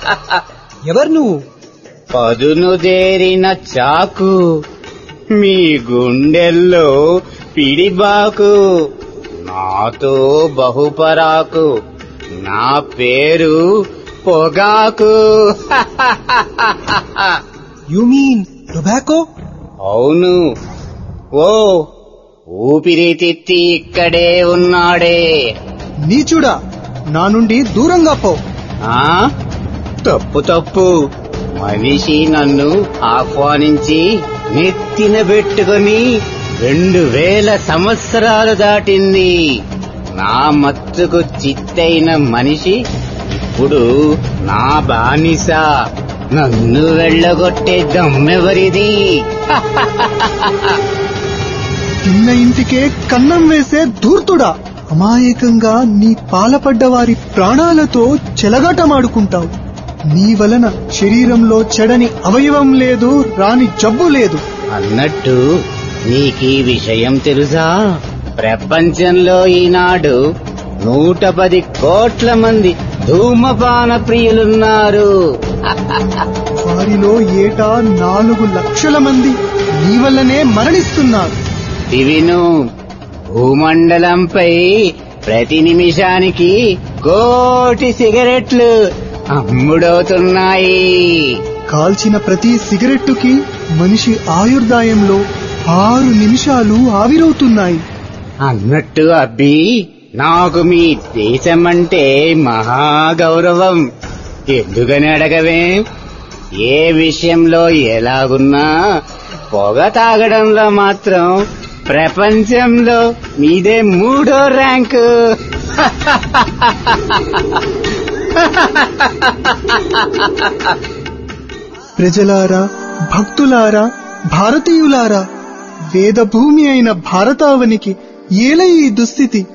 ఎవరు నువ్వు పదును దేరిన చాకు మీ గుండెల్లో పిడిబాకు నాతో బహుపరాకు నా పేరు పొగాకు యు మీన్ టొబాకో అవును ఓ ఊపిరితిత్తి ఇక్కడే ఉన్నాడే నీచుడా నా నుండి దూరంగా పో ఆ తప్పు తప్పు మనిషి నన్ను ఆహ్వానించి నెత్తిన పెట్టుకొని రెండు వేల సంవత్సరాలు దాటింది నా మత్తుకు చిత్తైన మనిషి ఇప్పుడు నా బానిస నన్ను వెళ్ళగొట్టే దమ్మెవరిది తిన్న ఇంటికే కన్నం వేసే ధూర్తుడా అమాయకంగా నీ పాలపడ్డ వారి ప్రాణాలతో చెలగాటమాడుకుంటావు నీ వలన శరీరంలో చెడని అవయవం లేదు రాని జబ్బు లేదు అన్నట్టు నీకీ విషయం తెలుసా ప్రపంచంలో ఈనాడు నూట పది కోట్ల మంది ధూమపాన ప్రియులున్నారు వారిలో ఏటా నాలుగు లక్షల మంది నీ వల్లనే మరణిస్తున్నారు దివిను భూమండలంపై ప్రతి నిమిషానికి కోటి సిగరెట్లు అమ్ముడవుతున్నాయి కాల్చిన ప్రతి సిగరెట్టుకి మనిషి ఆయుర్దాయంలో ఆరు నిమిషాలు ఆవిరవుతున్నాయి అన్నట్టు అబ్బి నాకు మీ దేశమంటే మహా గౌరవం ఎందుకని అడగవే ఏ విషయంలో ఎలాగున్నా పొగ తాగడంలో మాత్రం ప్రపంచంలో మీదే మూడో ర్యాంకు ప్రజలారా భక్తులారా భారతీయులారా వేద భూమి అయిన భారతావనికి ఏల ఈ దుస్థితి